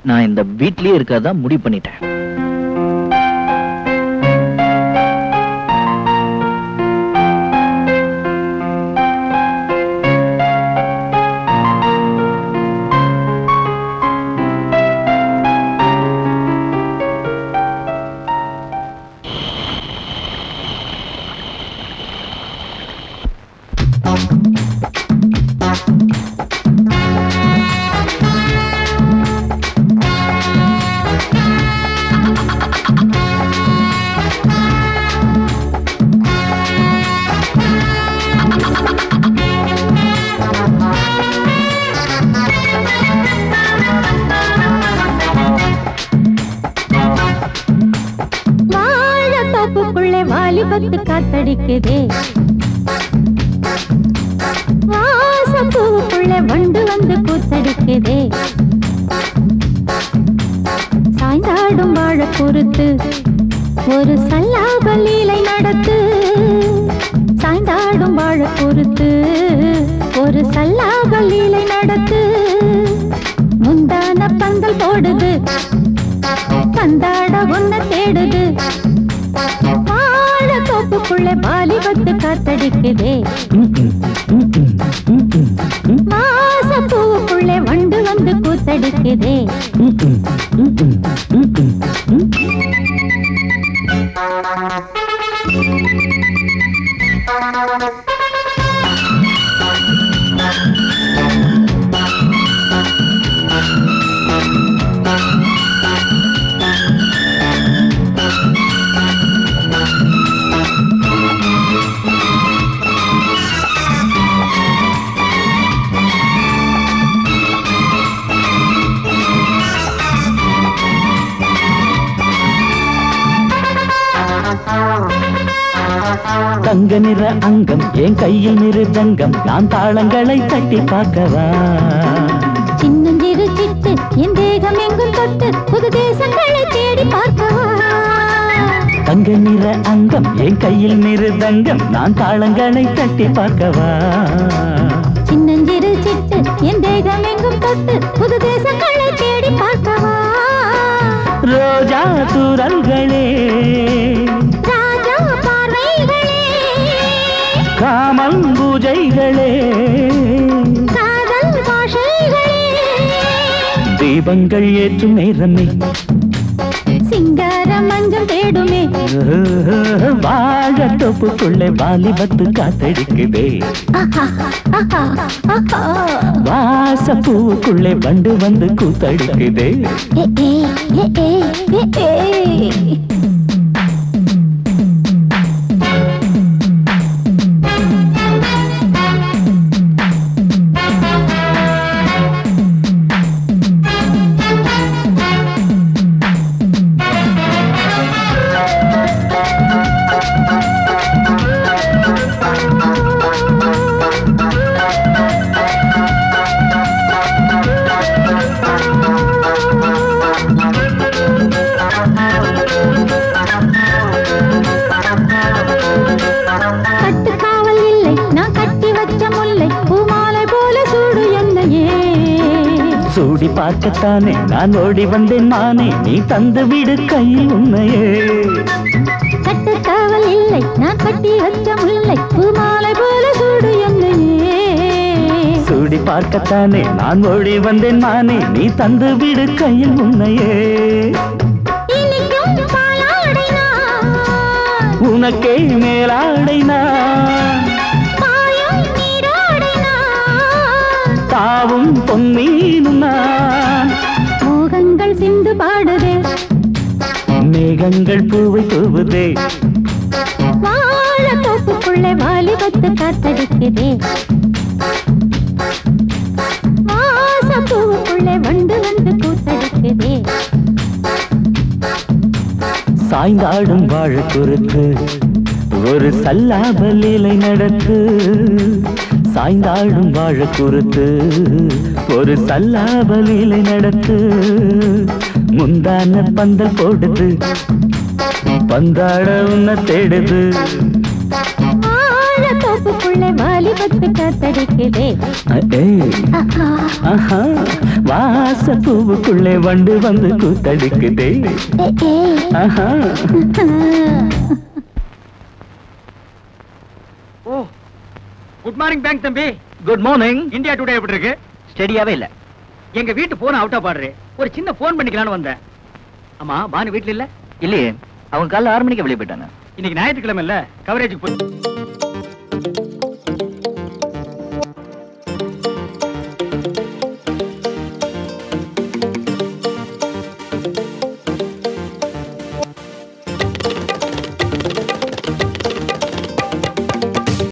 நான் இந்த வீட்லயே இருக்காதான் முடிவு பண்ணிட்டேன் வாழ தோப்புக்குள்ளே வாலிபத்து காத்தடிக்குதே வாசப்பூவுக்குள்ளே வண்டு வந்து கூத்தடிக்குதே சாய்ந்தாடும் வாழ பொறுத்து ஒரு சல்லாப லீலை நடத்து சாய்ந்தாடும் வாழ பொறுத்து ஒரு சல்லாப லீலை நடத்து முந்தான பந்தல் போடுது பந்தாட ஒன்ன தேடுது வாழ தோப்புக்குள்ள வாலிபத்து காத்தடிக்குதே மாச பூவுக்குள்ளே வண்டு வந்து கூத்தடிக்குதே தங்க நிற அங்கம் என் கையில் மிருதங்கம் நான் தாளங்களை தட்டி பார்க்கவா சின்னஞ்சிறு சிட்டு என் தேகம் எங்கும் தொட்டு புது தேசங்களை தேடி பார்க்கவா தங்க நிற அங்கம் என் கையில் மிருதங்கம் நான் தாளங்களை தட்டி பார்க்கவா சின்னஞ்சிறு சிட்டு என் தேகம் எங்கும் தொட்டு புது தேசங்களை தேடி பார்க்கவா ரோஜா தூரல்களே ராஜா பார்வைகளே காமல் பூஜைகளே காதல் பாஷைகளே தீபங்கள் ஏற்றும் நேரமே சிங்கார மஞ்சள் தேடுமே வாழ தொப்புக்குள்ளே வாலிபத்து காத்தடிக்குதே ஆஹா, ஆஹா, ஆஹா. வாச பூவுக்குள்ளே வண்டு வந்து கூத்தடிக்குதே ஏ, ஏ, ஏ, ஏ, ஏ, ஏ. கட்டுக்காவல் இல்லை நான் கட்டி வச்ச முல்லை பூமாலை போல சூடு என்னையே சூடி பார்க்கத்தானே நான் ஓடி வந்தேன் மானே நீ தந்து விடு கையில் உண்மையே கட்டுக்காவல் இல்லை நான் கட்டி வச்ச முல்லை பூமாலை போல சூடு என்னையே சூடி பார்க்கத்தானே நான் ஓடி வந்தேன் மானே நீ தந்து விடு கையில் உண்மையே இனிக்கும் பாலாடை நான் உனக்கே மேலாடை நான் பாயும் நீராடை நான் தாவும் பொன்னீனும் நான் மோகங்கள் சிந்து பாடுதே மேகங்கள் பூவை தூவுதே வாழ தோப்புக்குள்ளே வாலிபத்து காத்தடிக்குதே வாச பூவுக்குள்ளே வண்டு வந்து கூத்தடிக்குதே சாய்ந்தாடும் வாழ குறுக்கு ஒரு சல்லாப லீலை நடத்து சாய்ந்தாடும் வாழ குறுத்து ஒரு சல்லாப லீலை நடத்து முந்தான பந்தல் போடுது பந்தாட உன்னை தேடுது ஆழ தோப்புக்குள்ளே வாலிப கொத்து காத்தடிக்குதே ஏய் ஆஹா வாச பூவுக்குள்ளே வண்டு வந்து கூத்தடிக்குதே ஆஹா ஓ குட் மார்னிங் பேங்க் தம்பி குட் மார்னிங் இந்தியா டுடே எப்படி இருக்கு ஸ்டெடியாவே இல்ல எங்க வீட்டு போன் அவுட்டா பாடுற ஒரு சின்ன போன் பண்ணிக்கலாம்னு வந்தேன் ஆமா பானு வீட்ல இல்ல இல்லையே அவங்க காலைல ஆறு மணிக்கு வெளியே போயிட்டாங்க இன்னைக்கு ஞாயிற்றுக்கிழமை இல்ல கவரேஜுக்கு போய்